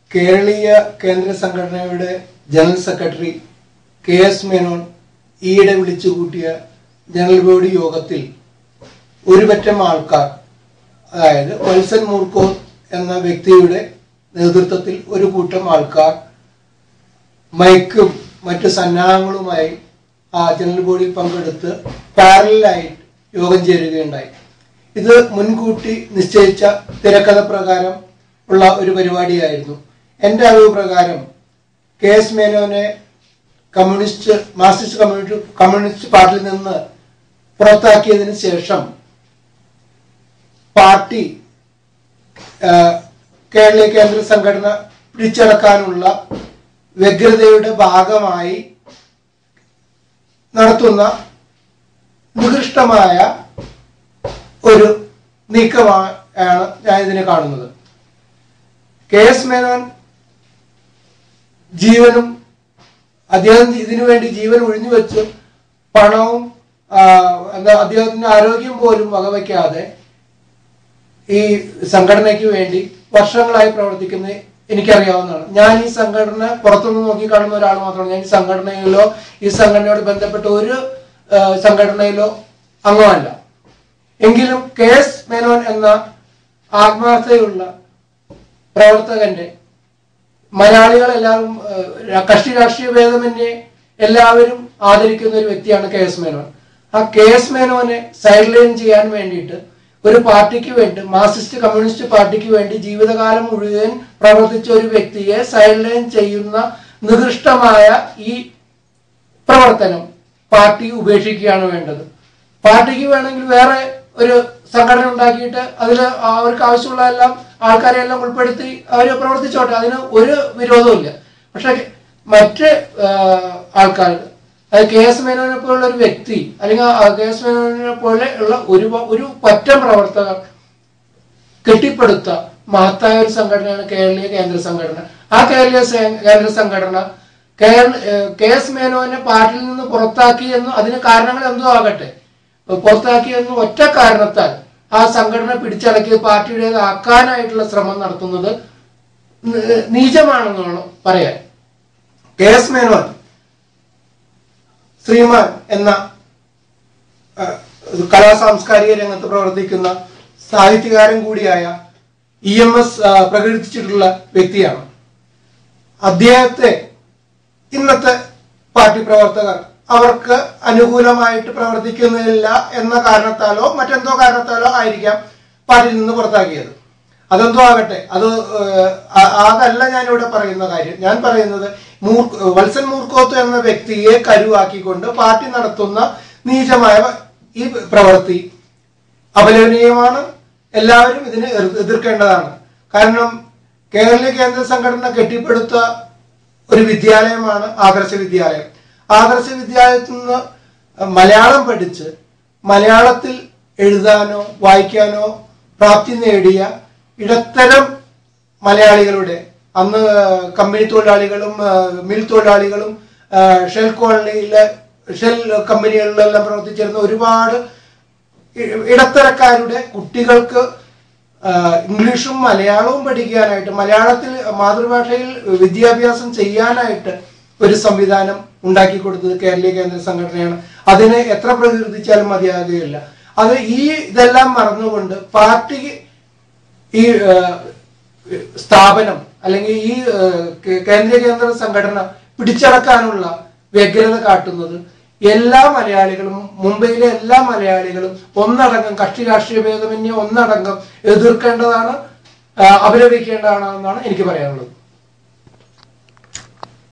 കേരളീയ കേന്ദ്ര സംഘടനയുടെ general secretary K S Menon ഈയിടെ വിളിച്ചു കൂട്ടിയ ജനറൽ ബോഡി യോഗത്തിൽ ഒരുപറ്റം ആൾക്കാർ അതായത് വത്സൻ മൂർക്കോ എന്ന വ്യക്തിയുടെ നേതൃത്വത്തിൽ ഒരു കൂട്ടം ആൾക്കാർ മൈക്കും മറ്റു സന്നാഹങ്ങളുമായി ആ ജനറൽ ബോഡിയിൽ പങ്കെടുത്ത് പാരലായിട്ട് യോഗം ചേരുകയുണ്ടായി ഇത് മുൻകൂട്ടി നിശ്ചയിച്ച തിരക്കഥ പ്രകാരം ഉള്ള ഒരു പരിപാടിയായിരുന്നു എൻ്റെ അറിവ് പ്രകാരം കെ എസ് മേനോനെ കമ്മ്യൂണിസ്റ്റ് മാർക്സിസ്റ്റ് കമ്മ്യൂണിസ്റ്റ് കമ്മ്യൂണിസ്റ്റ് പാർട്ടിയിൽ നിന്ന് പുറത്താക്കിയതിന് ശേഷം പാർട്ടി ആ, കേരളീയ കേന്ദ്ര സംഘടന പിടിച്ചടക്കാനുള്ള വ്യഗ്രതയുടെ ഭാഗമായി നടത്തുന്ന നികൃഷ്ടമായ ഒരു നീക്കമാണ് ഞാൻ ഇതിനെ കാണുന്നത് കെ എസ് മേനോൻ ജീവനും അദ്ദേഹം ഇതിനു വേണ്ടി ജീവൻ ഒഴിഞ്ഞു വെച്ച് പണവും ആ, എന്താ അദ്ദേഹത്തിന്റെ ആരോഗ്യം പോലും വകവയ്ക്കാതെ ഈ സംഘടനയ്ക്ക് വേണ്ടി വർഷങ്ങളായി പ്രവർത്തിക്കുന്ന എനിക്കറിയാവുന്നതാണ് ഞാൻ ഈ സംഘടന പുറത്തുനിന്ന് നോക്കി കാണുന്ന ഒരാൾ മാത്രമാണ് ഞാൻ ഈ സംഘടനയിലോ ഈ സംഘടനയോട് ബന്ധപ്പെട്ട ഒരു ആ, സംഘടനയിലോ അംഗമല്ല എങ്കിലും കെ എസ് മേനോൻ എന്ന ആത്മാർത്ഥതയുള്ള പ്രവർത്തകന്റെ മലയാളികൾ എല്ലാവരും ഏഹ്, കക്ഷി രാഷ്ട്രീയ ഭേദമന്യേ എല്ലാവരും ആദരിക്കുന്ന ഒരു വ്യക്തിയാണ് കെ എസ് മേനോൻ ആ കെ എസ് മേനോനെ സൈഡ് ലൈൻ ചെയ്യാൻ വേണ്ടിയിട്ട് ഒരു പാർട്ടിക്ക് വേണ്ടി മാർക്സിസ്റ്റ് കമ്മ്യൂണിസ്റ്റ് പാർട്ടിക്ക് വേണ്ടി ജീവിതകാലം മുഴുവൻ പ്രവർത്തിച്ച ഒരു വ്യക്തിയെ സൈഡ് ലൈൻ ചെയ്യുന്ന നികൃഷ്ടമായ ഈ പ്രവർത്തനം പാർട്ടി ഉപേക്ഷിക്കുകയാണ് വേണ്ടത് പാർട്ടിക്ക് വേണമെങ്കിൽ വേറെ ഒരു സംഘടന ഉണ്ടാക്കിയിട്ട് അതിൽ അവർക്ക് ആവശ്യമുള്ള എല്ലാം ആൾക്കാരെ എല്ലാം ഉൾപ്പെടുത്തി അവർ പ്രവർത്തിച്ചോട്ടെ അതിന് ഒരു വിരോധവും ഇല്ല പക്ഷെ മറ്റ് ആൾക്കാർ അത് കെ എസ് മേനോനെ പോലുള്ള ഒരു വ്യക്തി അല്ലെങ്കിൽ ആ കെ എസ് മേനോനെ പോലെ ഉള്ള ഒരു ഒരു പറ്റം പ്രവർത്തകർ കെട്ടിപ്പടുത്ത മഹത്തായ ഒരു സംഘടനയാണ് കേരളീയ കേന്ദ്ര സംഘടന ആ കേരളീയ സേ- കേന്ദ്ര സംഘടന കേരള- ഏഹ് കെ എസ് മേനോനെ പാർട്ടിയിൽ നിന്ന് പുറത്താക്കി എന്ന് അതിന് കാരണങ്ങൾ എന്തോ ആകട്ടെ പുറത്താക്കി എന്ന് ഒറ്റ കാരണത്താൽ ആ സംഘടന പിടിച്ചടക്കി പാർട്ടിയുടേതാക്കാനായിട്ടുള്ള ശ്രമം നടത്തുന്നത് നി- നീചമാണെന്നാണ് പറയാൻ കെ എസ് മേനോൻ ശ്രീമാൻ എന്ന ആ, ഒരു കലാ സാംസ്കാരിക രംഗത്ത് പ്രവർത്തിക്കുന്ന സാഹിത്യകാരൻ കൂടിയായ ഇ എം എസ് പ്രകടിപ്പിച്ചിട്ടുള്ള വ്യക്തിയാണ് അദ്ദേഹത്തെ ഇന്നത്തെ പാർട്ടി പ്രവർത്തകർ അവർക്ക് അനുകൂലമായിട്ട് പ്രവർത്തിക്കുന്നില്ല എന്ന കാരണത്താലോ മറ്റെന്തോ കാരണത്താലോ ആയിരിക്കാം പാർട്ടിയിൽ നിന്ന് പുറത്താക്കിയത് അതെന്തോ ആകട്ടെ അത് ഏഹ്, ആ- അതല്ല ഞാനിവിടെ പറയുന്ന കാര്യം ഞാൻ പറയുന്നത് മൂർ വത്സൻ മൂർക്കോത്ത് എന്ന വ്യക്തിയെ കരുവാക്കിക്കൊണ്ട് പാർട്ടി നടത്തുന്ന നീചമായ ഈ പ്രവൃത്തി അപലപനീയമാണ് എല്ലാവരും ഇതിനെ എതിർ- എതിർക്കേണ്ടതാണ് കാരണം കേരളീയ കേന്ദ്ര സംഘടന കെട്ടിപ്പടുത്ത ഒരു വിദ്യാലയമാണ് ആദർശ വിദ്യാലയം ആദർശ വിദ്യാലയത്തിൽ നിന്ന് മലയാളം പഠിച്ച് മലയാളത്തിൽ എഴുതാനോ വായിക്കാനോ പ്രാപ്തി നേടിയ ഇടത്തരം മലയാളികളുടെ അന്ന് കമ്പനി തൊഴിലാളികളും ആ, മിൽ തൊഴിലാളികളും ആ, ഷെൽ കോളനിയിലെ ഷെൽ കമ്പനികളിലെല്ലാം പ്രവർത്തിച്ചിരുന്ന ഒരുപാട് ഇ- ഇടത്തരക്കാരുടെ കുട്ടികൾക്ക് ആ, ഇംഗ്ലീഷും മലയാളവും പഠിക്കാനായിട്ട് മലയാളത്തിൽ മാതൃഭാഷയിൽ വിദ്യാഭ്യാസം ചെയ്യാനായിട്ട് ഒരു സംവിധാനം ഉണ്ടാക്കി കൊടുത്തത് കേരളീയ കേന്ദ്ര സംഘടനയാണ് അതിനെ എത്ര പ്രകീർത്തിച്ചാലും മതിയാകുകയില്ല അത് ഈ ഇതെല്ലാം മറന്നുകൊണ്ട് പാർട്ടി ഈ ആ, സ്ഥാപനം അല്ലെങ്കിൽ ഈ ആ, കേ- കേന്ദ്രീയ കേന്ദ്ര സംഘടന പിടിച്ചടക്കാനുള്ള വ്യഗ്രത കാട്ടുന്നത് എല്ലാ മലയാളികളും മുംബൈയിലെ എല്ലാ മലയാളികളും ഒന്നടങ്കം കക്ഷി രാഷ്ട്രീയ ഭേദമന്യേ ഒന്നടങ്കം എതിർക്കേണ്ടതാണ് ആ, അപലപിക്കേണ്ടതാണെന്നാണ് എനിക്ക് പറയാനുള്ളത്